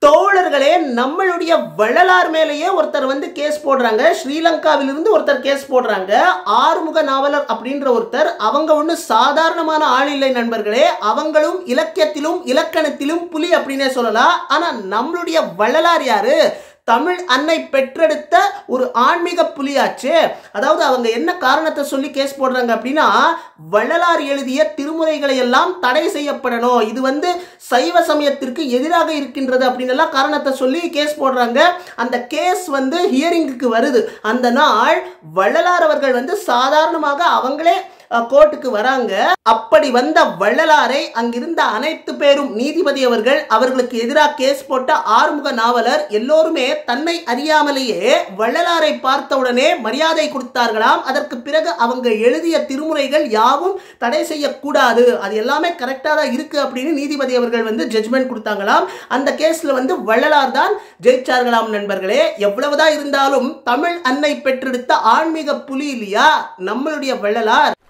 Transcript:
தோழர்களே நம்மளுடைய வள்ளலார் மேலேயே ஒருத்தர் வந்து கேஸ் போடுறாங்க ஸ்ரீலங்காவிலிருந்து ஒருத்தர் கேஸ் போடுறாங்க ஆறுமுக நாவலர் அப்படின்ற ஒருத்தர் அவங்க ஒண்ணு சாதாரணமான ஆள் இல்லை நண்பர்களே அவங்களும் இலக்கியத்திலும் இலக்கணத்திலும் புலி அப்படின்னே சொல்லலாம் ஆனா நம்மளுடைய வள்ளலார் யாரு தமிழ் அன்னை பெற்றெடுத்த ஒரு ஆன்மீக புலியாச்சு அதாவது அவங்க என்ன காரணத்தை சொல்லி கேஸ் போடுறாங்க அப்படின்னா வள்ளலார் எழுதிய திருமுறைகளை எல்லாம் தடை செய்யப்படணும் இது வந்து சைவ சமயத்திற்கு எதிராக இருக்கின்றது அப்படின்னு எல்லாம் காரணத்தை சொல்லி கேஸ் போடுறாங்க அந்த கேஸ் வந்து ஹியரிங்குக்கு வருது அந்த நாள் வள்ளலார் அவர்கள் வந்து சாதாரணமாக அவங்களே அஹ், கோர்ட்டுக்கு வராங்க அப்படி வந்த வள்ளலாரை அங்கிருந்த அனைத்து பேரும் நீதிபதி அவர்கள் அவர்களுக்கு எதிராக கேஸ் போட்ட ஆறுமுக நாவலர் எல்லோருமே தன்னை அறியாமலேயே வள்ளலாரை பார்த்தவுடனே மரியாதை கொடுத்தார்களாம் அதற்கு பிறகு அவங்க எழுதிய திருமுறைகள் யாவும் தடை செய்யக்கூடாது அது எல்லாமே கரெக்டாக தான் இருக்கு அப்படின்னு நீதிபதி அவர்கள் வந்து ஜட்ஜ்மெண்ட் கொடுத்தாங்களாம் அந்த கேஸ்ல வந்து வள்ளலார் தான் ஜெயிச்சார்களாம் நண்பர்களே எவ்வளவுதான் இருந்தாலும் தமிழ் அன்னை பெற்றெடுத்த ஆன்மீக புலி இல்லையா நம்மளுடைய வள்ளலார்